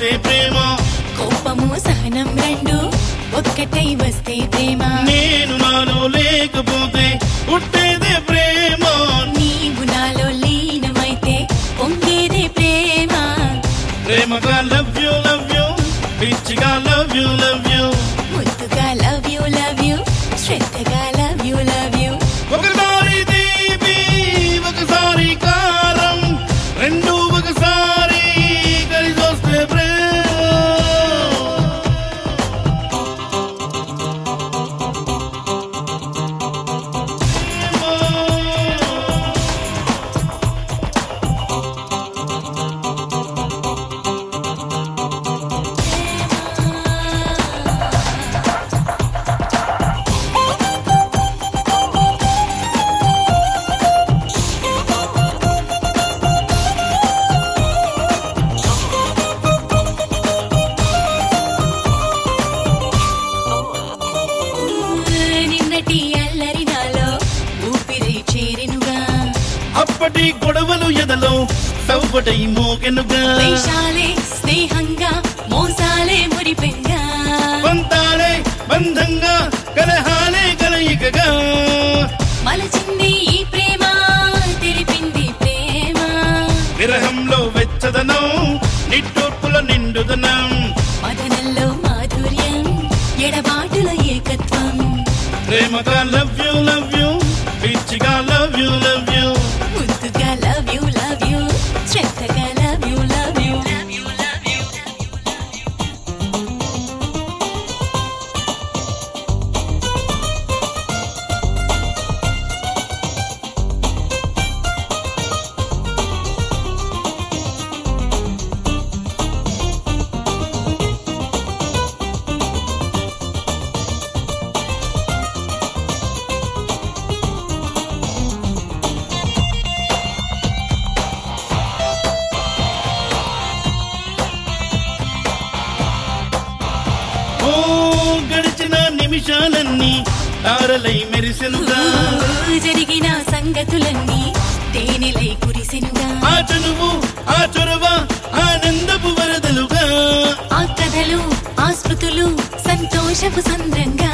వస్తే ప్రేమ కోపము సహనం రెండు ఒక్కటై వస్తే ప్రేమ నేను నాలో లేకపోతే పుట్టేదే ప్రేమ నీవు నాలో లీనమైతే పొంగేదే ప్రేమ ప్రేమగా లవ్ యూ లవ్ యూ పిచ్చిగా లవ్ యూ లవ్ యూ ముద్దుగా లవ్ యూ లవ్ యూ శ్రద్ధగా లవ్ యూ లవ్ యూ ఒకసారి తీపి ఒకసారి కారం రెండు ఒకసారి కలిసి వస్తే ప్రేమ నిన్నటి అల్లరి నాలో ఊపిరి చేరెనుగా అప్పటి గొడవలు ఎదలో సవ్వటై మోగెనుగా వేషాలే స్నేహంగా మోసాలే మురిపెంగా పంతాలే బంధంగా కలహాలే కలయికగా మలచింది ఈ ప్రేమ తెలిపింది ప్రేమ విరహంలో వెచ్చదనం నిట్టూర్పుల నిండుదనం మదనంలో మాధుర్యం ఎడబాటులో ఏకత్వం ప్రేమగా లవ్ యూ లవ్ యూ పిచ్చిగా లవ్ యూ లవ్ యూ ముద్దుగా లవ్ యూ లవ్ యూ శ్రద్ధగా love you love you love you love you ఓ గడిచిన నిమిషాలన్నీ తారలై మెరిసెనుగా జరిగిన సంగతులన్నీ తేనెలై కురిసెనుగా ఆ చనువు ఆ చొరవ ఆనందపు వరదలుగా ఆ కథలు ఆ స్మృతులు సంతోషపు సంద్రంగా